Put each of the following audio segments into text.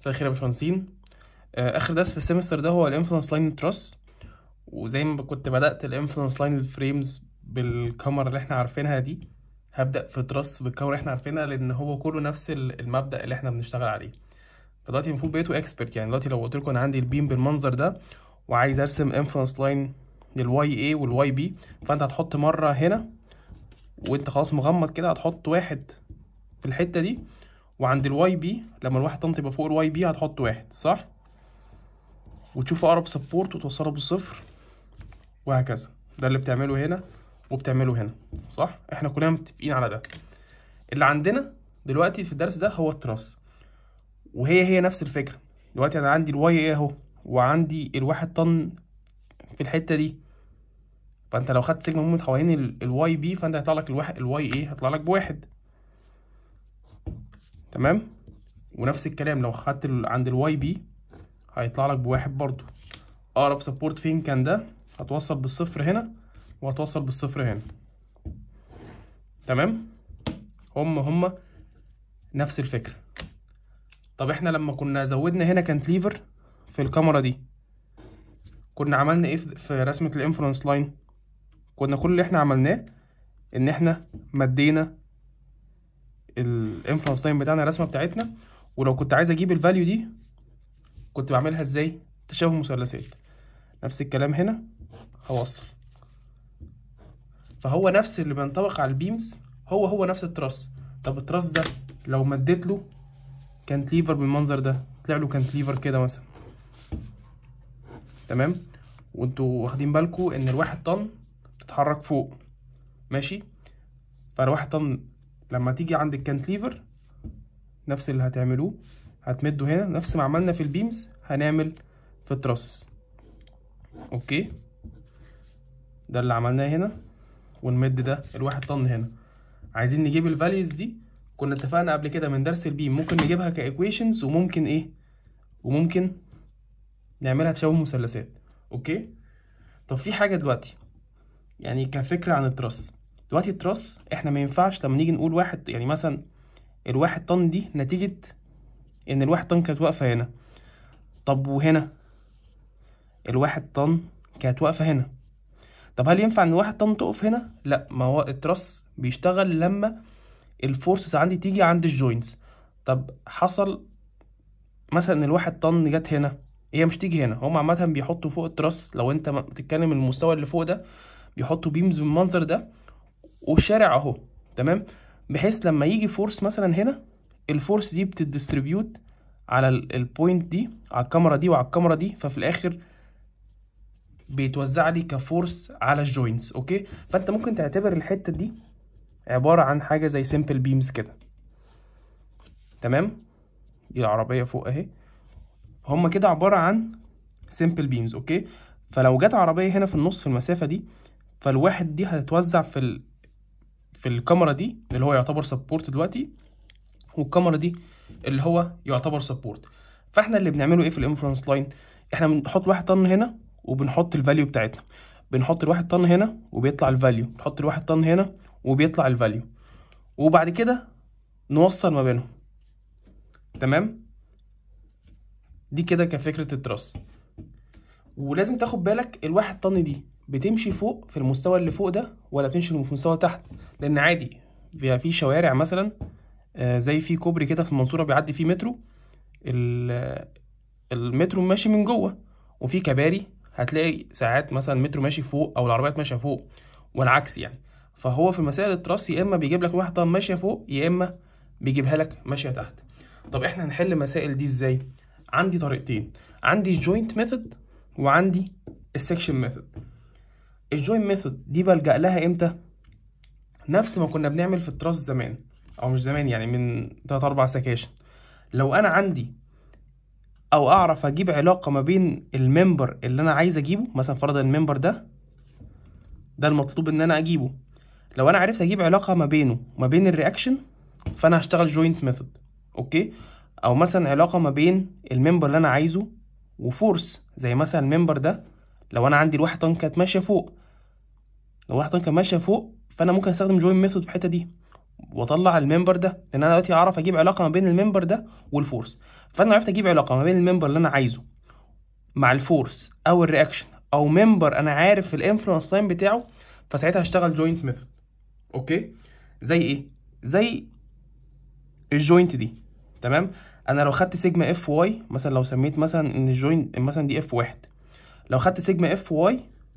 مساء الخير يا باشمهندسين آه، اخر درس في السمستر ده هو الانفلونس لاين تراس وزي ما كنت بدات الانفلونس لاين الفريمز بالكاميرا اللي احنا عارفينها دي هبدا في تراس بالكاميرا اللي احنا عارفينها لان هو كله نفس ال- المبدا اللي احنا بنشتغل عليه فدلوقتي المفروض بقيتوا اكسبرت يعني دلوقتي لو قلت لكم انا عندي البيم بالمنظر ده وعايز ارسم انفلونس لاين للواي اي والواي بي فانت هتحط مره هنا وانت خلاص مغمض كده هتحط واحد في الحته دي وعند الواي بي لما الواحد طن تبقى فوق الواي بي هتحط واحد صح وتشوف اقرب سبورت وتوصله بالصفر وهكذا ده اللي بتعمله هنا وبتعمله هنا صح احنا كلنا متفقين على ده اللي عندنا دلوقتي في الدرس ده هو التراس وهي هي نفس الفكره دلوقتي انا عندي الواي ايه اهو وعندي الواحد طن في الحته دي فانت لو خدت سيجما مومنت حوالين الواي بي فانت هيطلع لك الواحد الواي ايه هيطلع لك بواحد تمام ونفس الكلام لو خدت ال- عند الواي بي هيطلع لك بواحد برضو اقرب سبورت فين كان ده هتوصل بالصفر هنا وهتوصل بالصفر هنا تمام هم هم نفس الفكرة طب احنا لما كنا زودنا هنا كانتليفر في الكاميرا دي كنا عملنا ايه في في رسمة الانفلونس لاين كنا كل اللي احنا عملناه ان احنا مدينا الانفلونس لاين بتاعنا الرسمه بتاعتنا ولو كنت عايز اجيب الفاليو دي كنت بعملها ازاي تشابه مثلثات نفس الكلام هنا هوصل فهو نفس اللي بينطبق على البيمز هو هو نفس التراس طب التراس ده لو مديت له كانتليفر بالمنظر ده طلع له كانتليفر كده مثلا تمام وانتوا واخدين بالكم ان الواحد طن بتتحرك فوق ماشي فالواحد طن لما تيجي عند الكانتليفر نفس اللي هتعملوه هتمدوا هنا نفس ما عملنا في البيمز هنعمل في التراسس اوكي ده اللي عملناه هنا ونمد ده الواحد طن هنا عايزين نجيب الفاليوز دي كنا اتفقنا قبل كده من درس البيم ممكن نجيبها كايكويشنز وممكن ايه وممكن نعملها تشابه مثلثات اوكي طب في حاجه دلوقتي يعني كفكره عن التراس دلوقتي التراس احنا ما ينفعش لما نيجي نقول واحد يعني مثلا الواحد طن دي نتيجة ان الواحد طن كانت واقفة هنا طب وهنا الواحد طن كانت واقفة هنا طب هل ينفع ان الواحد طن تقف هنا لا ما هو التراس بيشتغل لما الفورسز عندي تيجي عند الجوينتس طب حصل مثلا ان الواحد طن جت هنا هي مش تيجي هنا هم عامة بيحطوا فوق التراس لو انت ما بتتكلم المستوى اللي فوق ده بيحطوا بيمز بالمنظر ده والشارع اهو تمام بحيث لما يجي فورس مثلا هنا الفورس دي بتديستريبيوت على ال- البوينت دي على الكاميرا دي وعلى الكاميرا دي ففي الاخر بيتوزع لي كفورس على الجوينتس اوكي فانت ممكن تعتبر الحته دي عباره عن حاجه زي سيمبل بيمز كده تمام دي العربيه فوق اهي هما كده عباره عن سيمبل بيمز اوكي فلو جت عربيه هنا في النص في المسافه دي فالواحد دي هتتوزع في ال... في الكاميرا دي اللي هو يعتبر سبورت دلوقتي والكاميرا دي اللي هو يعتبر سبورت فاحنا اللي بنعمله ايه في الانفلونس لاين احنا بنحط واحد طن هنا وبنحط الفاليو بتاعتنا بنحط الواحد طن هنا وبيطلع الفاليو نحط الواحد طن هنا وبيطلع الفاليو وبعد كده نوصل ما بينهم تمام دي كده كفكرة التراس ولازم تاخد بالك الواحد طن دي بتمشي فوق في المستوى اللي فوق ده ولا بتمشي في المستوى تحت لان عادي بيبقى في شوارع مثلا آه، زي في كوبري كده في المنصورة بيعدي فيه مترو ال- المترو ماشي من جوه وفي كباري هتلاقي ساعات مثلا المترو ماشي فوق او العربيات ماشيه فوق والعكس يعني فهو في مسائل التراس يا اما بيجيب لك واحده ماشيه فوق يا اما بيجيبها لك ماشيه تحت طب احنا هنحل مسائل دي ازاي عندي طريقتين عندي الجوينت ميثود وعندي السكشن ميثود الجوين ميثود دي بلجأ لها امتى نفس ما كنا بنعمل في التراس زمان او مش زمان يعني من 3 4 سكاشن لو انا عندي او اعرف اجيب علاقه ما بين الممبر اللي انا عايز اجيبه مثلا فرضا الممبر ده ده المطلوب ان انا اجيبه لو انا عرفت اجيب علاقه ما بينه وما بين الرياكشن فانا هشتغل جوينت ميثود اوكي او مثلا علاقه ما بين الممبر اللي انا عايزه وفورس زي مثلا الممبر ده لو انا عندي الواحد طن كانت ماشيه فوق لو واحد طن كانت ماشيه فوق فانا ممكن استخدم جوين ميثود في الحته دي واطلع الممبر ده لان انا دلوقتي اعرف اجيب علاقه ما بين الممبر ده والفورس فانا عرفت اجيب علاقه ما بين الممبر اللي انا عايزه مع الفورس او الرياكشن او ممبر انا عارف الانفلونس لاين بتاعه فساعتها هشتغل جوينت ميثود اوكي زي ايه زي الجوينت دي تمام انا لو خدت سيجما اف واي مثلا لو سميت مثلا ان الجوينت مثلا دي اف واحد لو خدت سيجما اف واي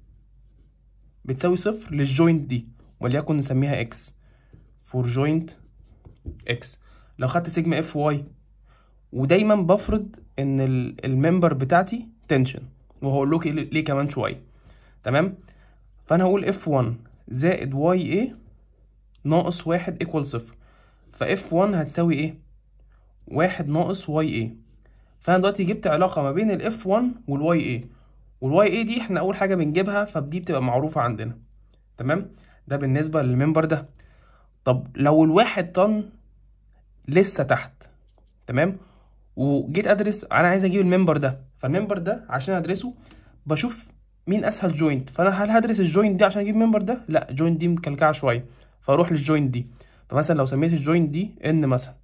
بتساوي صفر للجوينت دي وليكن نسميها اكس فور جوينت اكس لو خدت سيجما اف واي ودايما بفرض ان الممبر بتاعتي تنشن وهقول لك ليه كمان شويه تمام فانا هقول اف 1 زائد واي ايه ناقص واحد ايكوال صفر فاف 1 هتساوي ايه واحد ناقص واي ايه فانا دلوقتي جبت علاقه ما بين الاف 1 والواي ايه والواي ايه دي احنا اول حاجه بنجيبها فدي بتبقى معروفه عندنا تمام ده بالنسبه للممبر ده طب لو الواحد طن لسه تحت تمام وجيت ادرس انا عايز اجيب الممبر ده فالممبر ده عشان ادرسه بشوف مين اسهل جوينت فانا هل هدرس الجوينت دي عشان اجيب الممبر ده لا الجوينت دي مكلكعه شويه فاروح للجوينت دي فمثلا لو سميت الجوينت دي ان مثلا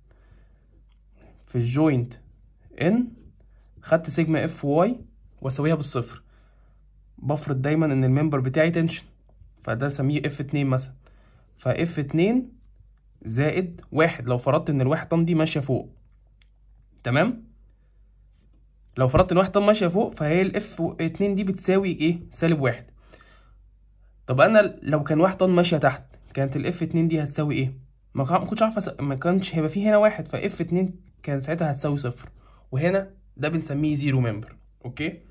في الجوينت ان خدت سيجما اف واي واساويها بالصفر بفرض دايما ان الممبر بتاعي تنشن فده اسميه اف اتنين مثلا فاف اتنين زائد واحد لو فرضت ان الواحد طن دي ماشيه فوق تمام لو فرضت ان واحد طن ماشيه فوق فهي الاف اتنين دي بتساوي ايه سالب واحد طب انا لو كان واحد طن ماشيه تحت كانت الاف اتنين دي هتساوي ايه ما كنتش عارف أس... ما كانش هيبقى فيه هنا واحد فاف اتنين كان ساعتها هتساوي صفر وهنا ده بنسميه زيرو ممبر اوكي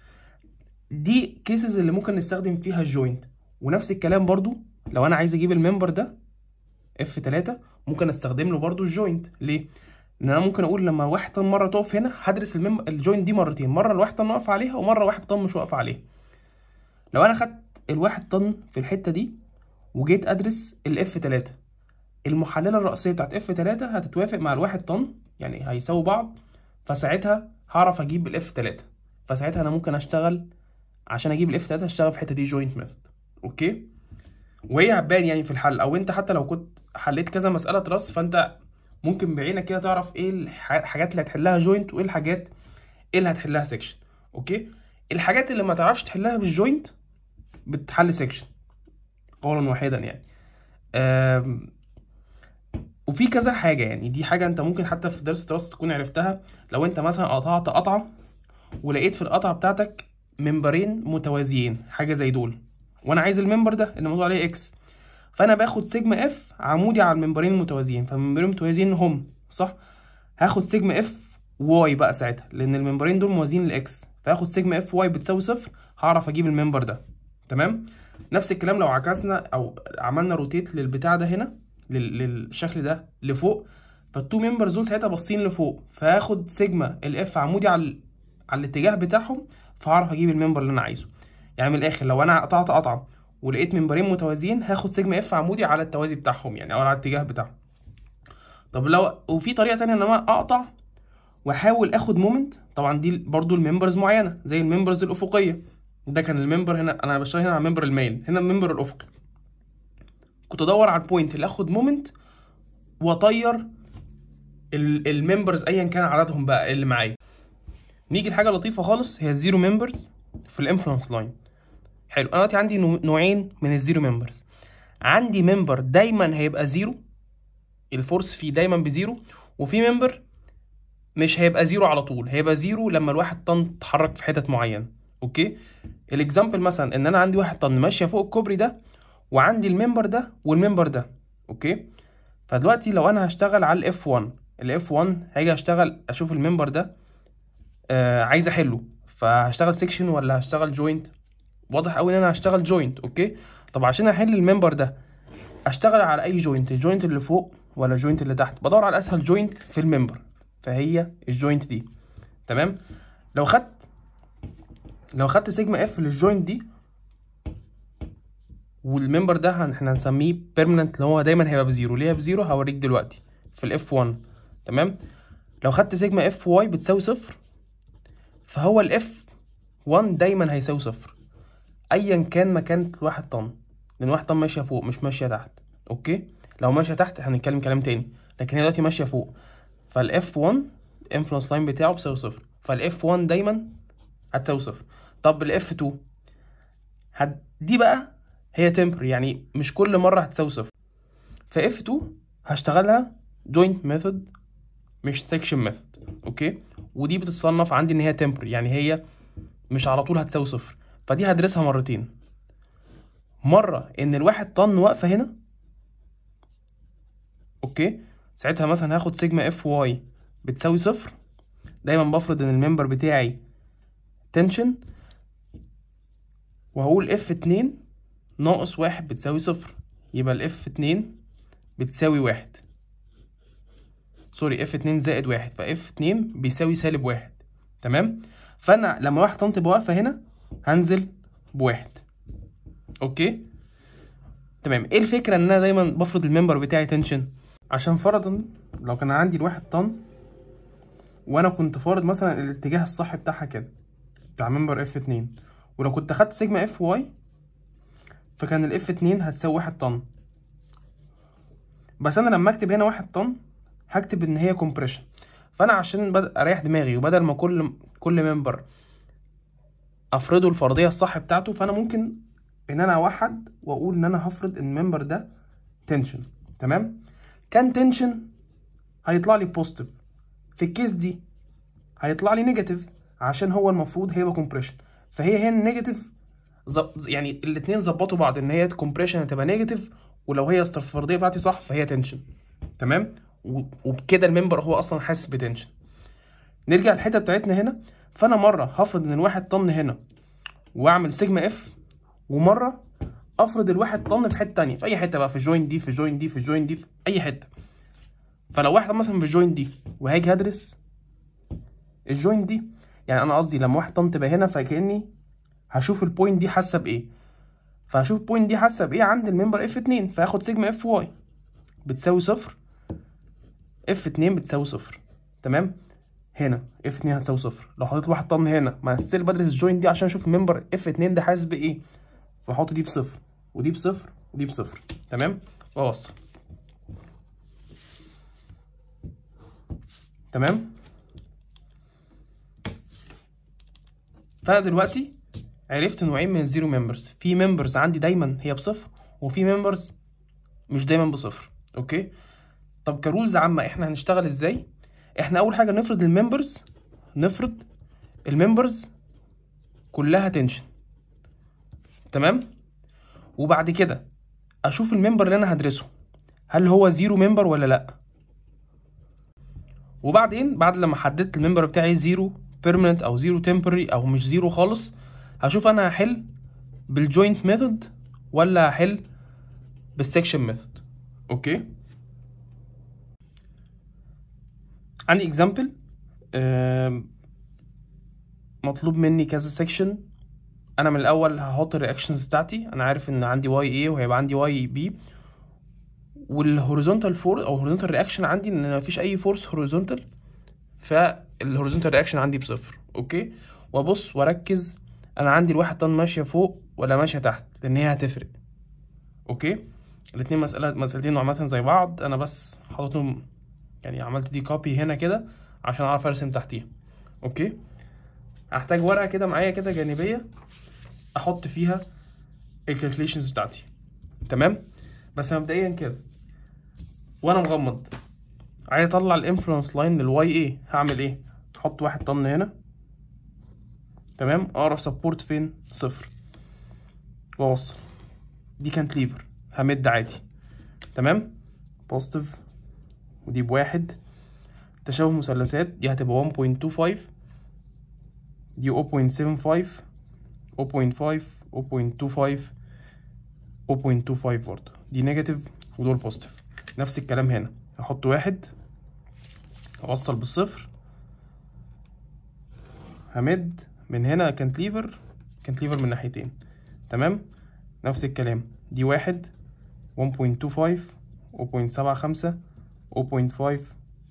دي كيسز اللي ممكن نستخدم فيها الجوينت ونفس الكلام برضو لو انا عايز اجيب الممبر ده اف 3 ممكن استخدم له برضو الجوينت ليه ان انا ممكن اقول لما واحد طن مره تقف هنا هدرس المم... الجوينت دي مرتين مره الواحد طن واقف عليها ومره واحد طن مش واقف عليها لو انا خدت الواحد طن في الحته دي وجيت ادرس الاف 3 المحلله الرئيسيه بتاعت اف 3 هتتوافق مع الواحد طن يعني هيساووا بعض فساعتها هعرف اجيب الاف 3 فساعتها انا ممكن اشتغل عشان اجيب الاف 3 اشتغل في الحته دي جوينت ميثود اوكي وهي هتبان يعني في الحل او انت حتى لو كنت حليت كذا مساله راس فانت ممكن بعينك كده تعرف ايه الحاجات اللي هتحلها جوينت وايه الحاجات ايه اللي هتحلها سيكشن اوكي الحاجات اللي ما تعرفش تحلها بالجوينت بتحل سيكشن قولا واحدا يعني وفي كذا حاجه يعني دي حاجه انت ممكن حتى في درس دراسه تكون عرفتها لو انت مثلا قطعت قطعه ولقيت في القطعه بتاعتك ممبرين متوازيين حاجه زي دول وانا عايز الممبر ده اللي موضوع عليه اكس فانا باخد سيجما اف عمودي على الممبرين المتوازيين فالممبرين المتوازيين هم صح هاخد سيجما اف واي بقى ساعتها لان الممبرين دول موازيين لاكس فاخد سيجما اف واي بتساوي صفر هعرف اجيب الممبر ده تمام نفس الكلام لو عكسنا او عملنا روتيت للبتاع ده هنا للشكل ده لفوق فالتو ممبرز دول ساعتها باصين لفوق فهاخد سيجما الاف عمودي على على الاتجاه بتاعهم فهعرف اجيب الممبر اللي انا عايزه يعني من الاخر لو انا قطعت قطعه ولقيت ممبرين متوازيين هاخد سيجما اف عمودي على التوازي بتاعهم يعني او على الاتجاه بتاعهم طب لو وفي طريقه تانية ان انا اقطع واحاول اخد مومنت طبعا دي برضو الممبرز معينه زي الممبرز الافقيه ده كان الممبر هنا انا بشتغل هنا على الممبر المايل هنا الممبر الافقي كنت ادور على البوينت اللي اخد مومنت واطير الممبرز ايا كان عددهم بقى اللي معايا نيجي لحاجه لطيفه خالص هي الزيرو ممبرز في الانفلونس لاين حلو انا دلوقتي عندي نوعين من الزيرو ممبرز عندي ممبر دايما هيبقى زيرو الفورس فيه دايما بزيرو وفي ممبر مش هيبقى زيرو على طول هيبقى زيرو لما الواحد طن اتحرك في حتت معينه اوكي الاكزامبل مثلا ان انا عندي واحد طن ماشيه فوق الكوبري ده وعندي الممبر ده والممبر ده اوكي فدلوقتي لو انا هشتغل على الاف 1 الاف 1 هاجي اشتغل اشوف الممبر ده آه عايز احله فهشتغل سيكشن ولا هشتغل جوينت واضح قوي ان انا هشتغل جوينت اوكي طب عشان احل الممبر ده اشتغل على اي جوينت الجوينت اللي فوق ولا الجوينت اللي تحت بدور على اسهل جوينت في الممبر فهي الجوينت دي تمام لو خدت لو خدت سيجما اف للجوينت دي والممبر ده احنا هنسميه بيرمننت اللي هو دايما هيبقى بزيرو ليه بزيرو هوريك دلوقتي في الاف 1 تمام لو خدت سيجما اف واي بتساوي صفر فهو الاف 1 دايما هيساوي صفر ايا كان مكان الواحد طن لان واحد طن ماشيه فوق مش ماشيه تحت اوكي لو ماشيه تحت هنتكلم كلام تاني لكن هي دلوقتي ماشيه فوق فالاف 1 انفلونس لاين بتاعه بيساوي صفر فالاف 1 دايما هتساوي صفر طب الاف 2 هت... دي بقى هي تمبر يعني مش كل مره هتساوي صفر فاف 2 هشتغلها جوينت ميثود مش سيكشن ميثود اوكي ودي بتتصنف عندي ان هي تمبر يعني هي مش على طول هتساوي صفر فدي هدرسها مرتين مره ان الواحد طن واقفه هنا اوكي ساعتها مثلا هاخد سيجما اف واي بتساوي صفر دايما بفرض ان الممبر بتاعي تنشن وهقول اف اتنين ناقص واحد بتساوي صفر يبقى الاف اتنين بتساوي واحد سوري اف اتنين زائد واحد فاف اتنين بيساوي سالب واحد تمام فانا لما واحد طن تبقى واقفه هنا هنزل بواحد اوكي تمام ايه الفكره ان انا دايما بفرض الممبر بتاعي تنشن عشان فرضا لو كان عندي الواحد طن وانا كنت فارض مثلا الاتجاه الصح بتاعها كده بتاع ممبر اف اتنين ولو كنت خدت سيجما اف واي فكان الاف اتنين هتساوي واحد طن بس انا لما اكتب هنا واحد طن هكتب ان هي كومبريشن فانا عشان بد... اريح دماغي وبدل ما كل كل ممبر افرضه الفرضيه الصح بتاعته فانا ممكن ان انا اوحد واقول ان انا هفرض ان الممبر ده تنشن تمام كان تنشن هيطلع لي بوزيتيف في الكيس دي هيطلع لي نيجاتيف عشان هو المفروض هيبقى كومبريشن فهي هنا نيجاتيف يعني الاثنين ظبطوا بعض ان هي كومبريشن هتبقى نيجاتيف ولو هي الفرضيه بتاعتي صح فهي تنشن تمام وبكده الممبر هو اصلا حاسس بتنشن نرجع للحته بتاعتنا هنا فانا مره هفرض ان الواحد طن هنا واعمل سيجما اف ومره افرض الواحد طن في حته تانية في اي حته بقى في الجوين دي في الجوين دي في الجوين دي في اي حته فلو واحد مثلا في الجوين دي وهاجي هدرس الجوين دي يعني انا قصدي لما واحد طن تبقى هنا فكاني هشوف البوينت دي حاسه بايه فهشوف البوينت دي حاسه بايه عند الممبر اف 2 فهاخد سيجما اف واي بتساوي صفر اف 2 بتساوي صفر تمام هنا اف 2 هتساوي صفر لو حطيت واحد طن هنا ما ستيل بدرس الجوين دي عشان اشوف الممبر اف 2 ده حاسس بايه فاحط دي بصفر ودي بصفر ودي بصفر تمام واوصل تمام فانا دلوقتي عرفت نوعين من الزيرو ممبرز في ممبرز عندي دايما هي بصفر وفي ممبرز مش دايما بصفر اوكي طب كرولز عامه احنا هنشتغل ازاي احنا اول حاجه نفرض الممبرز نفرض الممبرز كلها تنشن تمام وبعد كده اشوف الممبر اللي انا هدرسه هل هو زيرو ممبر ولا لا وبعدين بعد لما حددت الممبر بتاعي زيرو بيرمننت او زيرو تمبرري او مش زيرو خالص هشوف انا هحل بالجوينت ميثود ولا هحل بالسكشن ميثود اوكي عندي اكزامبل مطلوب مني كذا سكشن انا من الاول هحط الرياكشنز بتاعتي انا عارف ان عندي واي اي وهيبقى عندي واي بي والهوريزونتال فور او هوريزونتال رياكشن عندي ان مفيش اي فورس هوريزونتال فالهوريزونتال رياكشن عندي بصفر اوكي وابص واركز انا عندي الواحد طن ماشيه فوق ولا ماشيه تحت لان هي هتفرق اوكي الاتنين مساله مسالتين نوعا زي بعض انا بس حاططهم يعني عملت دي كوبي هنا كده عشان اعرف ارسم تحتيها اوكي هحتاج ورقه كده معايا كده جانبيه احط فيها الكالكوليشنز بتاعتي تمام بس مبدئيا كده وانا مغمض عايز اطلع الانفلونس لاين للواي ايه هعمل ايه احط واحد طن هنا تمام اقرب سبورت فين صفر واوصل دي كانت ليفر همد عادي تمام بوزيتيف ودي بواحد تشابه مثلثات دي هتبقى 1.25 دي 0.75 0.5 0.25 0.25 برضه دي نيجاتيف ودول بوزيتيف نفس الكلام هنا هحط واحد اوصل بالصفر همد من هنا كانتليفر كانتليفر من ناحيتين تمام نفس الكلام دي واحد 1.25 0.75 0.5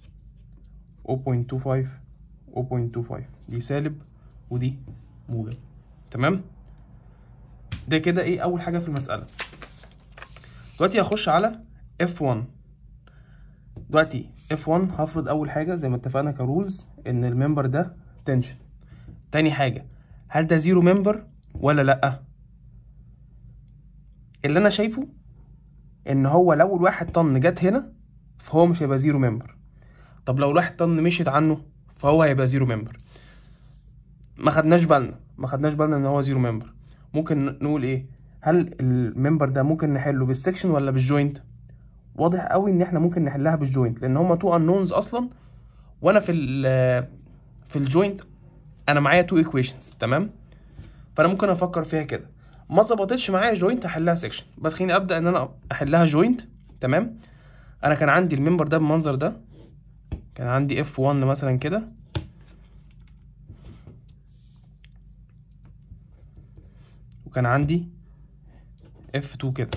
0.25 0.25 دي سالب ودي موجب تمام ده كده ايه اول حاجه في المساله دلوقتي هخش على F1 دلوقتي F1 هفرض أول حاجة زي ما اتفقنا كرولز إن الممبر ده تنشن تاني حاجة هل ده زيرو ممبر ولا لأ؟ اللي أنا شايفه إن هو لو الواحد طن جت هنا فهو مش هيبقى زيرو ممبر طب لو الواحد طن مشيت عنه فهو هيبقى زيرو ممبر ما خدناش بالنا ما خدناش بالنا ان هو زيرو ممبر ممكن نقول ايه هل الممبر ده ممكن نحله بالسكشن ولا بالجوينت واضح قوي ان احنا ممكن نحلها بالجوينت لان هما تو انونز اصلا وانا في ال في الجوينت انا معايا تو ايكويشنز تمام فانا ممكن افكر فيها كده ما ظبطتش معايا جوينت هحلها سكشن بس خليني ابدا ان انا احلها جوينت تمام انا كان عندي الممبر ده بالمنظر ده كان عندي اف 1 مثلا كده وكان عندي اف 2 كده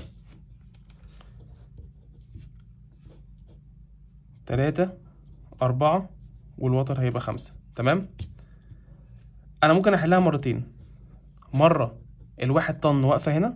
تلاتة أربعة والوتر هيبقى خمسة تمام أنا ممكن أحلها مرتين مرة الواحد طن واقفة هنا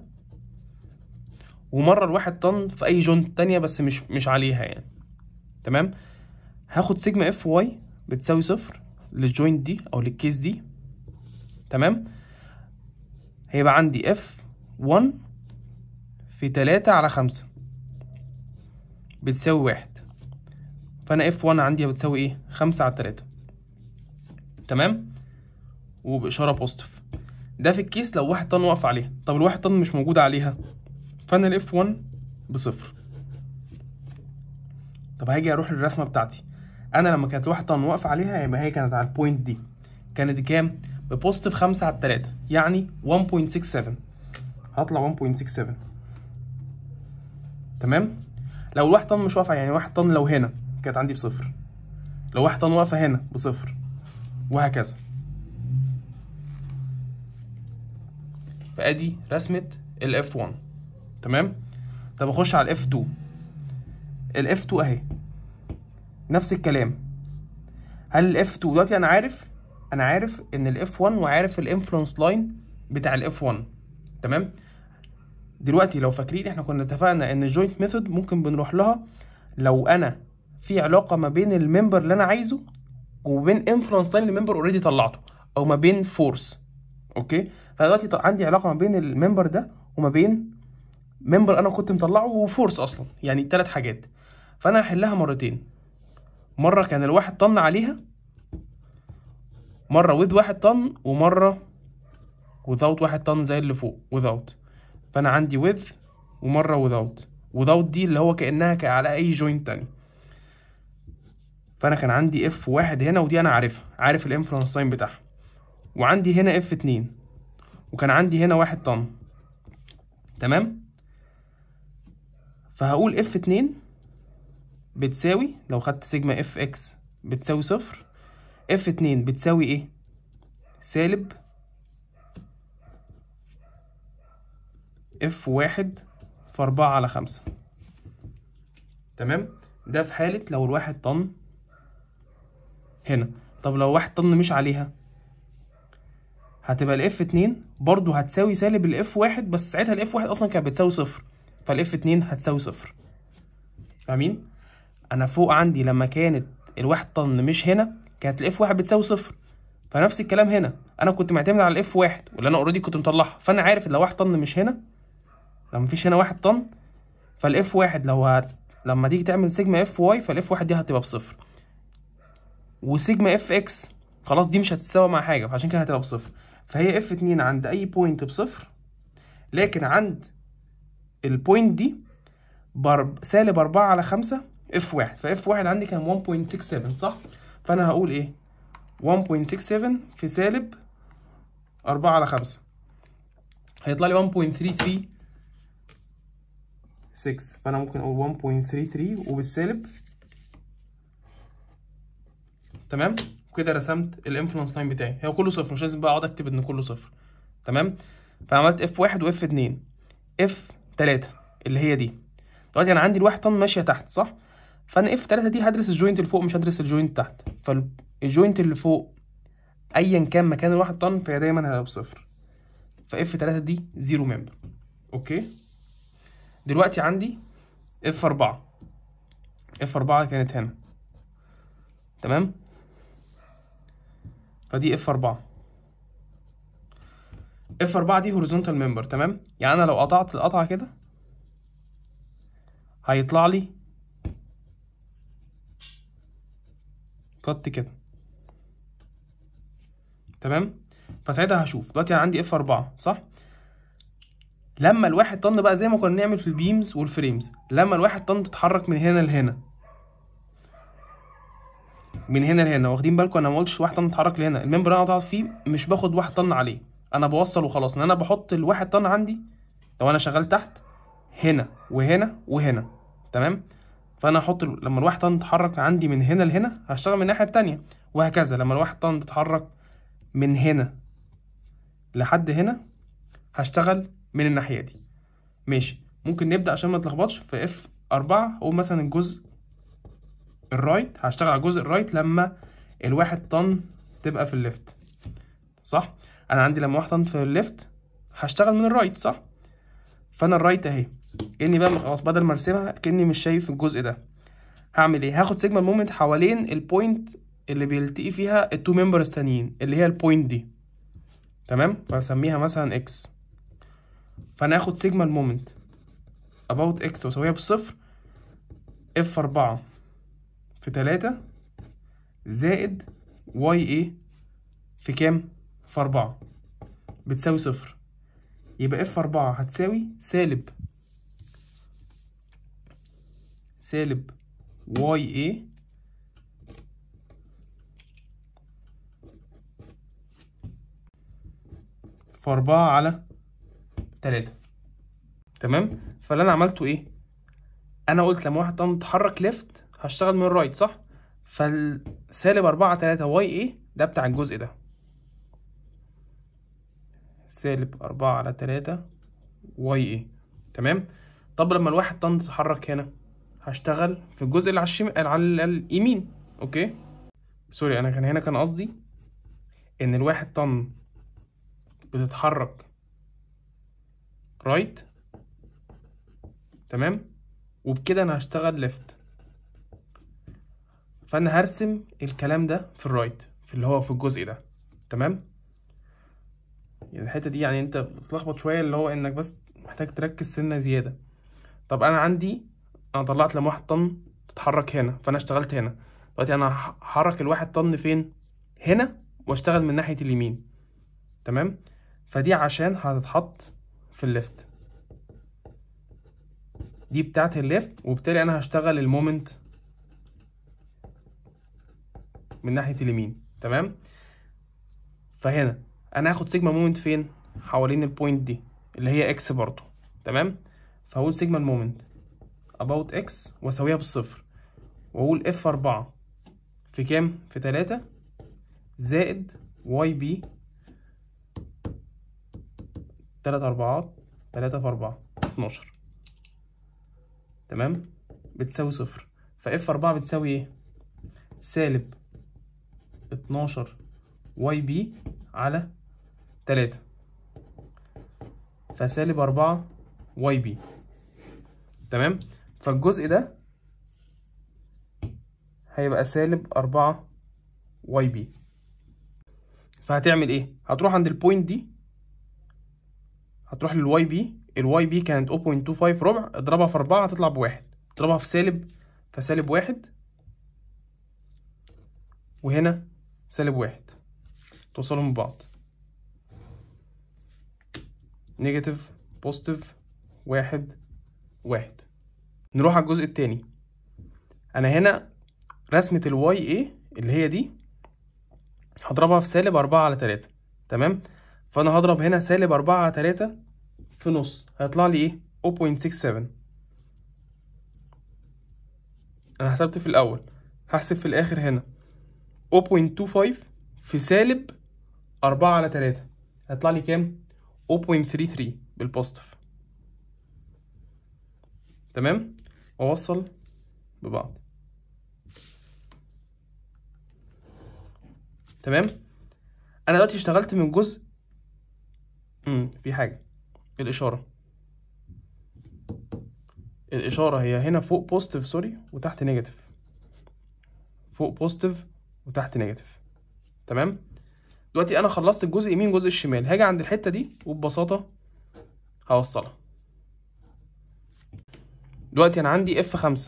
ومرة الواحد طن في أي جونت تانية بس مش مش عليها يعني تمام هاخد سيجما اف واي بتساوي صفر للجوينت دي أو للكيس دي تمام هيبقى عندي اف 1 في تلاتة على خمسة بتساوي واحد فأنا اف 1 عندي بتساوي ايه؟ خمسة على تلاتة تمام؟ وبإشارة بوزيتيف ده في الكيس لو واحد طن واقف عليها طب الواحد طن مش موجود عليها فأنا الاف 1 بصفر طب هاجي أروح للرسمة بتاعتي أنا لما كانت واحد طن واقف عليها يبقى هي كانت على البوينت دي كانت كام؟ ببوزيتيف خمسة على التلاتة يعني 1.67 هطلع 1.67 تمام لو الواحد طن مش واقفة يعني واحد طن لو هنا كانت عندي بصفر لو واحد طن واقفة هنا بصفر وهكذا فادي رسمة ال F1 تمام طب اخش على ال F2 ال F2 اهي نفس الكلام هل ال F2 دلوقتي انا عارف انا عارف ان ال F1 وعارف الانفلونس لاين بتاع ال F1 تمام دلوقتي لو فاكرين احنا كنا اتفقنا ان الجوينت ميثود ممكن بنروح لها لو انا في علاقه ما بين الممبر اللي انا عايزه وبين انفلونس لاين الممبر اوريدي طلعته او ما بين فورس اوكي فدلوقتي عندي علاقه ما بين الممبر ده وما بين ممبر انا كنت مطلعه وفورس اصلا يعني ثلاث حاجات فانا هحلها مرتين مره كان الواحد طن عليها مره وذ واحد طن ومره without واحد طن زي اللي فوق without فانا عندي with ومره without without دي اللي هو كانها على اي جوينت تاني فانا كان عندي اف واحد هنا ودي انا عارفها عارف الانفلونس ساين بتاعها وعندي هنا اف اتنين وكان عندي هنا واحد طن تمام فهقول اف اتنين بتساوي لو خدت سيجما اف اكس بتساوي صفر اف اتنين بتساوي ايه سالب اف واحد في أربعة على خمسة تمام ده في حالة لو الواحد طن هنا طب لو واحد طن مش عليها هتبقى الاف اتنين برضو هتساوي سالب الاف واحد بس ساعتها الاف واحد اصلا كانت بتساوي صفر فالاف اتنين هتساوي صفر فاهمين انا فوق عندي لما كانت الواحد طن مش هنا كانت الاف واحد بتساوي صفر فنفس الكلام هنا انا كنت معتمد على الاف واحد واللي انا اوريدي كنت مطلعها فانا عارف ان لو واحد طن مش هنا لو مفيش هنا واحد طن فالاف واحد لو هت... لما تيجي تعمل سيجما اف واي فالاف واحد دي هتبقى بصفر وسيجما اف اكس خلاص دي مش هتتساوى مع حاجه فعشان كده هتبقى بصفر فهي اف اتنين عند اي بوينت بصفر لكن عند البوينت دي بر... سالب أربعة على خمسة اف واحد فاف واحد عندي كان 1.67 صح فانا هقول ايه 1.67 في سالب أربعة على خمسة هيطلع لي 1.33 6 فانا ممكن اقول 1.33 وبالسالب تمام وكده رسمت الانفلونس لاين بتاعي هو كله صفر مش لازم بقى اقعد اكتب ان كله صفر تمام فعملت اف واحد واف اتنين اف تلاتة اللي هي دي دلوقتي انا عندي الواحد طن ماشيه تحت صح فانا اف تلاتة دي هدرس الجوينت اللي فوق مش هدرس الجوينت تحت فالجوينت اللي فوق ايا كان مكان الواحد طن فهي دايما هتبقى بصفر فاف تلاتة دي زيرو ممبر اوكي دلوقتي عندي اف 4 اف 4 كانت هنا تمام فدي اف 4 اف 4 دي هوريزونتال ممبر تمام يعني انا لو قطعت القطعه كده هيطلع لي كت كده تمام فساعتها هشوف دلوقتي انا عندي اف 4 صح لما الواحد طن بقى زي ما كنا بنعمل في البيمز والفريمز لما الواحد طن تتحرك من هنا لهنا من هنا لهنا واخدين بالكم انا ما قلتش واحد طن اتحرك لهنا الممبر اللي انا قطعت فيه مش باخد واحد طن عليه انا بوصل وخلاص ان انا بحط الواحد طن عندي لو انا شغال تحت هنا وهنا وهنا تمام فانا هحط ال- لما الواحد طن تتحرك عندي من هنا لهنا هشتغل من الناحيه التانية وهكذا لما الواحد طن تتحرك من هنا لحد هنا هشتغل من الناحيه دي ماشي ممكن نبدا عشان ما نتلخبطش في اف 4 اقول مثلا الجزء الرايت هشتغل على الجزء الرايت لما الواحد طن تبقى في الليفت صح انا عندي لما واحد طن في الليفت هشتغل من الرايت صح فانا الرايت اهي كاني بقى خلاص بدل ما ارسمها كاني مش شايف الجزء ده هعمل ايه هاخد سيجما مومنت حوالين البوينت اللي بيلتقي فيها التو ممبرز التانيين اللي هي البوينت دي تمام فهسميها مثلا اكس فانا هاخد سيجما المومنت about اكس واسويها بالصفر اف أربعة في تلاتة زائد واي ايه في كام في أربعة بتساوي صفر يبقى اف أربعة هتساوي سالب سالب واي ايه في أربعة على تلاتة تمام فاللي أنا عملته إيه أنا قلت لما واحد طن اتحرك ليفت هشتغل من الرايت صح فالسالب أربعة على تلاتة واي ايه ده بتاع الجزء ده سالب أربعة على تلاتة واي ايه تمام طب لما الواحد طن تتحرك هنا هشتغل في الجزء اللي على الشمال على اليمين اوكي سوري انا كان هنا كان قصدي ان الواحد طن بتتحرك رايت تمام وبكده انا هشتغل ليفت فانا هرسم الكلام ده في الرايت في اللي هو في الجزء ده تمام يعني الحته دي يعني انت بتتلخبط شويه اللي هو انك بس محتاج تركز سنه زياده طب انا عندي انا طلعت لما واحد طن تتحرك هنا فانا اشتغلت هنا دلوقتي انا هحرك الواحد طن فين هنا واشتغل من ناحيه اليمين تمام فدي عشان هتتحط في الليفت دي بتاعت الليفت وبالتالي انا هشتغل المومنت من ناحيه اليمين تمام فهنا انا هاخد سيجما مومنت فين حوالين البوينت دي اللي هي اكس برضو تمام فهقول سيجما المومنت about x واساويها بالصفر واقول اف أربعة في كام في تلاتة زائد واي بي تلات أربعات تلاتة في أربعة اتناشر تمام بتساوي صفر فاف أربعة بتساوي ايه سالب اتناشر واي بي على تلاتة فسالب أربعة واي بي تمام فالجزء ده هيبقى سالب أربعة واي بي فهتعمل ايه هتروح عند البوينت دي هتروح للواي بي الواي بي كانت 0.25 ربع اضربها في أربعة هتطلع بواحد اضربها في سالب فسالب واحد وهنا سالب واحد توصلهم ببعض نيجاتيف بوزيتيف واحد واحد نروح على الجزء التاني انا هنا رسمة الواي ايه اللي هي دي هضربها في سالب أربعة على تلاتة تمام فأنا هضرب هنا سالب أربعة على تلاتة في نص هيطلع لي ايه 0.67 أنا حسبت في الأول هحسب في الآخر هنا 0.25 في سالب أربعة على تلاتة هيطلع لي كام 0.33 بالبوزيتيف تمام وأوصل ببعض تمام انا دلوقتي اشتغلت من جزء امم في حاجه الاشاره الاشاره هي هنا فوق بوزيتيف سوري وتحت نيجاتيف فوق بوزيتيف وتحت نيجاتيف تمام دلوقتي انا خلصت الجزء اليمين والجزء الشمال هاجي عند الحته دي وببساطه هوصلها دلوقتي انا عندي اف 5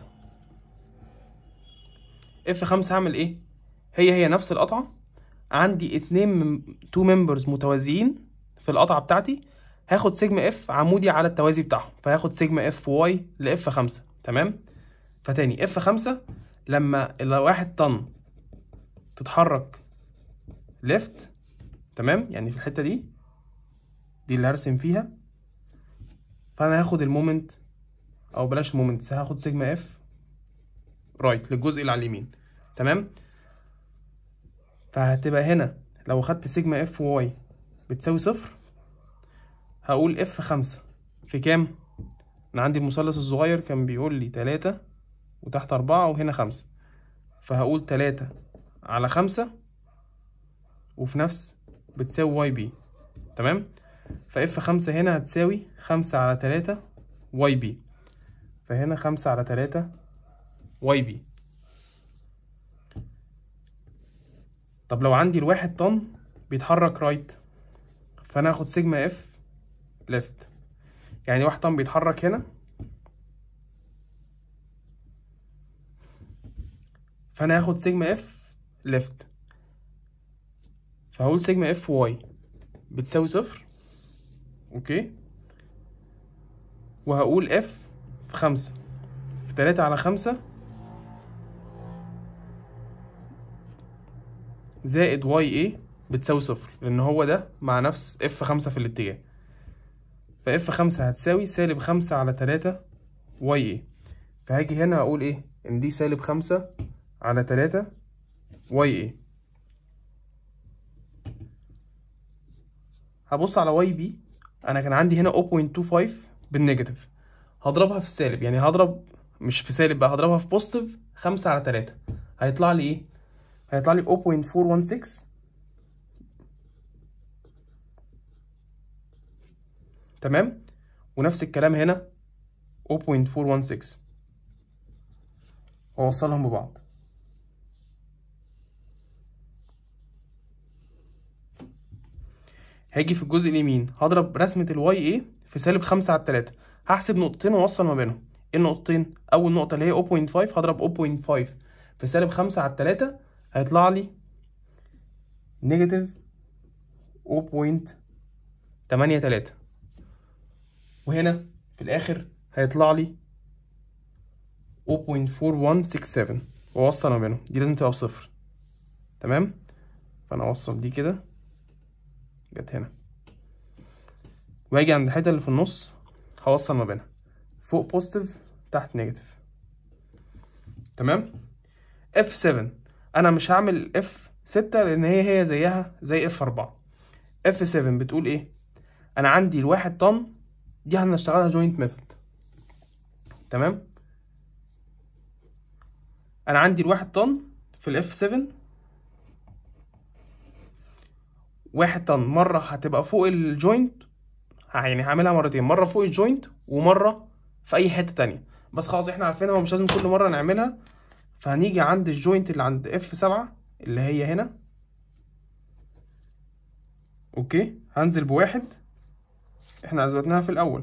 اف 5 هعمل ايه هي هي نفس القطعه عندي اتنين من تو ممبرز متوازيين في القطعه بتاعتي هاخد سيجما اف عمودي على التوازي بتاعهم فهاخد سيجما اف واي لاف 5 تمام فتاني اف 5 لما الواحد طن تتحرك ليفت تمام يعني في الحته دي دي اللي هرسم فيها فانا هاخد المومنت او بلاش المومنت هاخد سيجما اف رايت للجزء اللي على اليمين تمام فهتبقى هنا لو خدت سيجما اف واي بتساوي صفر هقول اف خمسة في كام انا عندي المثلث الصغير كان بيقول لي تلاتة وتحت أربعة وهنا خمسة فهقول تلاتة على خمسة وفي نفس بتساوي واي بي تمام فاف خمسة هنا هتساوي خمسة على تلاتة واي بي فهنا خمسة على تلاتة واي بي طب لو عندي الواحد طن بيتحرك رايت فانا هاخد سيجما اف ليفت يعني واحد طن بيتحرك هنا فانا هاخد سيجما اف ليفت فهقول سيجما اف واي بتساوي صفر اوكي وهقول اف في خمسة في تلاتة على خمسة زائد واي ايه بتساوي صفر لان هو ده مع نفس اف خمسة في الاتجاه فاف خمسة هتساوي سالب خمسة على تلاتة واي ايه فهاجي هنا اقول ايه ان دي سالب خمسة على تلاتة واي ايه هبص على واي بي انا كان عندي هنا 0.25 بالنيجاتيف هضربها في السالب يعني هضرب مش في سالب بقى هضربها في بوزيتيف خمسة على تلاتة هيطلع لي ايه هيطلع لي 0.416 تمام ونفس الكلام هنا 0.416 واوصلهم ببعض هاجي في الجزء اليمين هضرب رسمة الواي ايه في سالب خمسة على التلاتة هحسب نقطتين واوصل ما بينهم ايه النقطتين اول نقطة اللي هي 0.5 هضرب 0.5 في سالب خمسة على التلاتة هيطلع لي نيجاتيف 0.83 وهنا في الاخر هيطلع لي 0.4167 واوصل ما بينهم دي لازم تبقى بصفر تمام فانا اوصل دي كده جت هنا واجي عند الحته اللي في النص هوصل ما بينها فوق بوزيتيف تحت نيجاتيف تمام اف 7 انا مش هعمل اف 6 لان هي هي زيها زي اف 4 اف 7 بتقول ايه انا عندي الواحد طن دي هنشتغلها جوينت ميثود تمام انا عندي الواحد طن في الاف 7 واحد طن مرة هتبقى فوق الجوينت يعني هعملها مرتين مرة فوق الجوينت ومرة في أي حتة تانية بس خلاص احنا عارفينها ومش لازم كل مرة نعملها فهنيجي عند الجوينت اللي عند اف سبعة اللي هي هنا اوكي هنزل بواحد احنا اثبتناها في الاول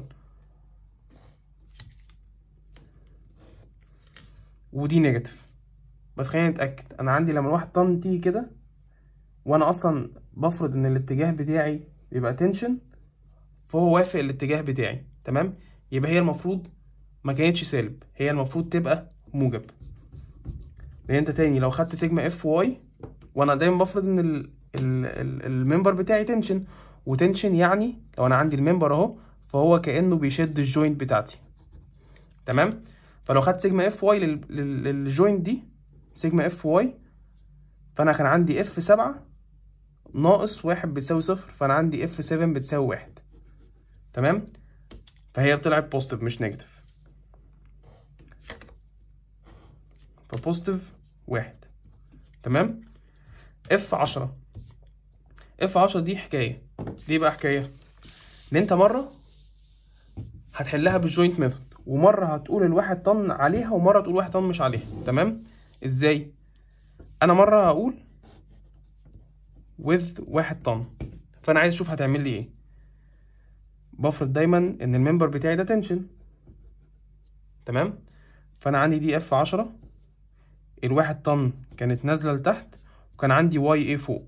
ودي نيجاتيف بس خلينا نتاكد انا عندي لما الواحد طن تيجي كده وانا اصلا بفرض ان الاتجاه بتاعي يبقى تنشن فهو وافق الاتجاه بتاعي تمام يبقى هي المفروض ما كانتش سالب هي المفروض تبقى موجب لان انت تاني لو خدت سيجما اف واي وانا دايما بفرض ان ال ال ال الممبر بتاعي تنشن وتنشن يعني لو انا عندي الممبر اهو فهو كانه بيشد الجوينت بتاعتي تمام فلو خدت سيجما اف واي للجوينت دي سيجما اف واي فانا كان عندي اف سبعة ناقص واحد بتساوي صفر فانا عندي اف 7 بتساوي واحد تمام فهي طلعت بوزيتيف مش نيجاتيف فبوزيتيف واحد تمام اف عشرة اف عشرة دي حكاية ليه بقى حكاية ان انت مرة هتحلها بالجوينت ميثود ومره هتقول الواحد طن عليها ومره تقول واحد طن مش عليها تمام ازاي انا مره هقول with واحد طن فانا عايز اشوف هتعمل لي ايه بفرض دايما ان الممبر بتاعي ده تنشن تمام فانا عندي دي اف عشرة الواحد طن كانت نازله لتحت وكان عندي واي ايه فوق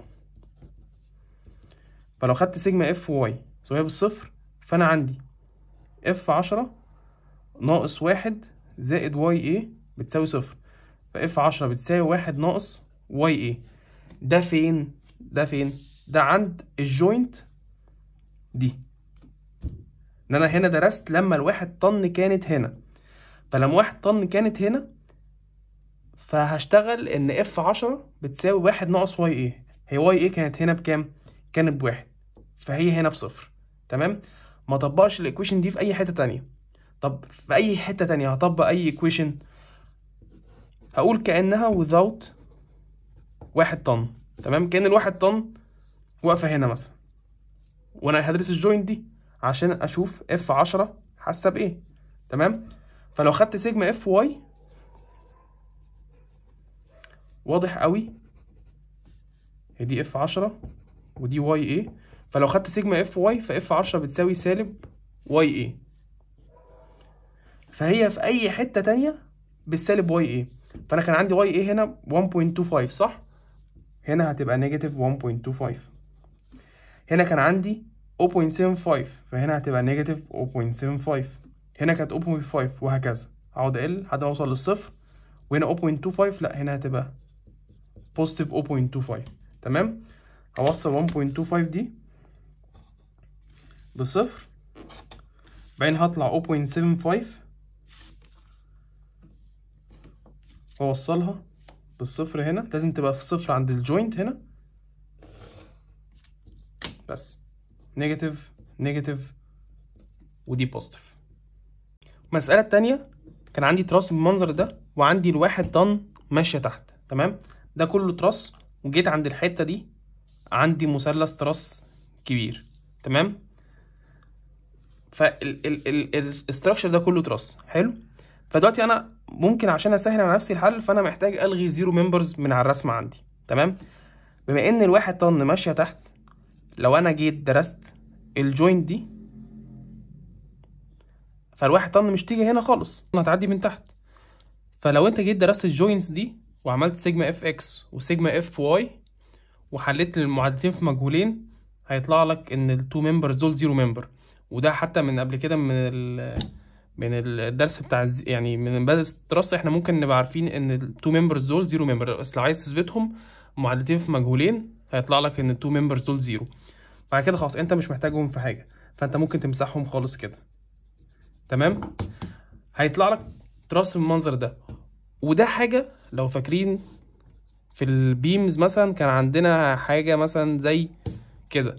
فلو خدت سيجما اف واي سوية بالصفر فانا عندي اف عشرة ناقص واحد زائد واي ايه بتساوي صفر فاف عشرة بتساوي واحد ناقص واي ايه ده فين ده فين ده عند الجوينت دي ان انا هنا درست لما الواحد طن كانت هنا فلما واحد طن كانت هنا فهشتغل ان اف عشرة بتساوي واحد ناقص واي ايه هي واي ايه كانت هنا بكام كانت بواحد فهي هنا بصفر تمام ما طبقش الايكويشن دي في اي حته تانية طب في اي حته تانية هطبق اي ايكويشن هقول كانها without واحد طن تمام كان الواحد طن واقفه هنا مثلا وانا هدرس الجوينت دي عشان اشوف اف 10 حاسه بايه تمام فلو خدت سيجما اف واي واضح قوي هي دي اف 10 ودي واي ايه فلو خدت سيجما اف واي فاف 10 بتساوي سالب واي ايه فهي في اي حته تانية بالسالب واي ايه فانا كان عندي واي ايه هنا 1.25 صح هنا هتبقى نيجاتيف 1.25 هنا كان عندي 0.75 فهنا هتبقى نيجاتيف 0.75 هنا كانت 0.5 وهكذا اقعد اقل لحد ما اوصل للصفر وهنا 0.25 لا هنا هتبقى بوزيتيف 0.25 تمام هوصل 1.25 دي بصفر بعدين هطلع 0.75 واوصلها بالصفر هنا لازم تبقى في صفر عند الجوينت هنا بس نيجاتيف نيجاتيف ودي بوزيتيف المسألة التانية كان عندي تراس بالمنظر ده وعندي الواحد طن ماشية تحت تمام ده كله تراس وجيت عند الحتة دي عندي مثلث تراس كبير تمام فالاستراكشر ده كله تراس حلو فدلوقتي انا ممكن عشان اسهل على نفسي الحل فانا محتاج الغي زيرو ممبرز من على الرسمه عندي تمام بما ان الواحد طن ماشيه تحت لو انا جيت درست الجوينت دي فالواحد طن مش تيجي هنا خالص هتعدي من تحت فلو انت جيت درست الجوينتس دي وعملت سيجما اف اكس وسيجما اف واي وحليت المعادلتين في مجهولين هيطلع لك ان التو ممبرز دول زيرو ممبر وده حتى من قبل كده من ال من الدرس بتاع الز... يعني من بدل التراس احنا ممكن نبقى عارفين ان التو ممبرز دول زيرو ممبر بس لو عايز تثبتهم معادلتين في مجهولين هيطلع لك ان التو ممبرز دول زيرو بعد كده خلاص انت مش محتاجهم في حاجه فانت ممكن تمسحهم خالص كده تمام هيطلع لك تراس بالمنظر ده وده حاجه لو فاكرين في البيمز مثلا كان عندنا حاجه مثلا زي كده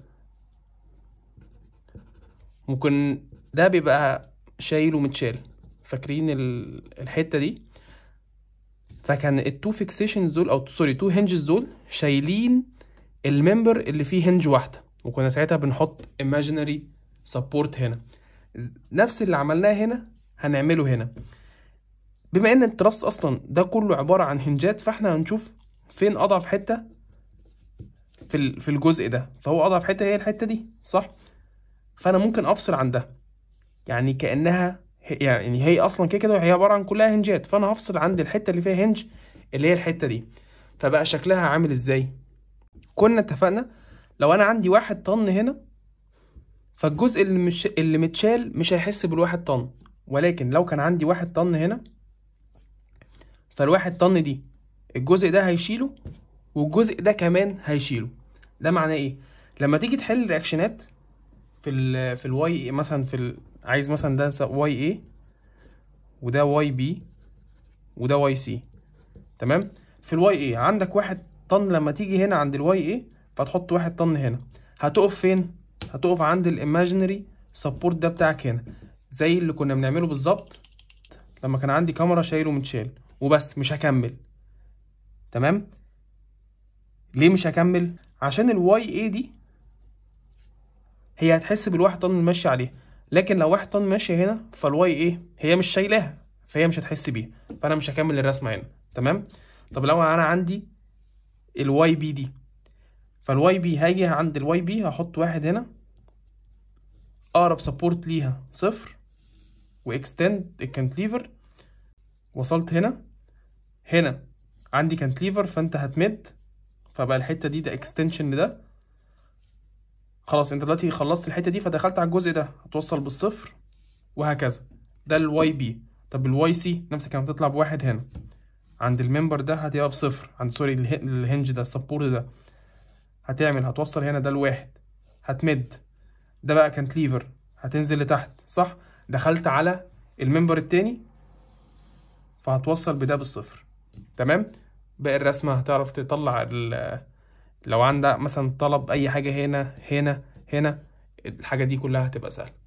ممكن ده بيبقى شايل ومتشال فاكرين الحته دي فكان التو فيكسيشنز دول او سوري تو هنجز دول شايلين الممبر اللي فيه هنج واحده وكنا ساعتها بنحط imaginary support هنا نفس اللي عملناه هنا هنعمله هنا بما ان التراس اصلا ده كله عباره عن هنجات فاحنا هنشوف فين اضعف حته في في الجزء ده فهو اضعف حته هي الحته دي صح فانا ممكن افصل عن ده يعني كانها يعني هي اصلا كده كده هي عباره عن كلها هنجات فانا هفصل عند الحته اللي فيها هنج اللي هي الحته دي فبقى شكلها عامل ازاي كنا اتفقنا لو انا عندي واحد طن هنا فالجزء اللي مش اللي متشال مش هيحس بالواحد طن ولكن لو كان عندي واحد طن هنا فالواحد طن دي الجزء ده هيشيله والجزء ده كمان هيشيله ده معناه ايه لما تيجي تحل رياكشنات في ال في الواي مثلا في ال عايز مثلا ده واي ايه وده واي بي وده واي سي تمام في الواي ايه عندك واحد طن لما تيجي هنا عند الواي ايه فتحط واحد طن هنا هتقف فين هتقف عند الايماجينري سبورت ده بتاعك هنا زي اللي كنا بنعمله بالظبط لما كان عندي كاميرا شايل ومتشال وبس مش هكمل تمام ليه مش هكمل عشان الواي ايه دي هي هتحس بالواحد طن اللي ماشي عليه لكن لو واحد طن ماشي هنا فالواي ايه هي مش شايلاها فهي مش هتحس بيها فانا مش هكمل الرسمه هنا تمام طب لو انا عندي الواي بي دي فالواي بي هاجي عند الواي بي هحط واحد هنا اقرب سبورت ليها صفر واكستند الكانتليفر وصلت هنا هنا عندي كانتليفر فانت هتمد فبقى الحته دي ده اكستنشن لده خلاص انت دلوقتي خلصت الحته دي فدخلت على الجزء ده هتوصل بالصفر وهكذا ده الواي بي طب الواي سي نفس الكلام تطلع بواحد هنا عند الممبر ده هتبقى بصفر عند سوري اله- الهنج ده السبورت ده هتعمل هتوصل هنا ده الواحد هتمد ده بقى كانتليفر هتنزل لتحت صح دخلت على الممبر التاني فهتوصل بده بالصفر تمام باقي الرسمة هتعرف تطلع ال- لو عندك مثلا طلب أي حاجة هنا هنا هنا الحاجة دي كلها هتبقى سهلة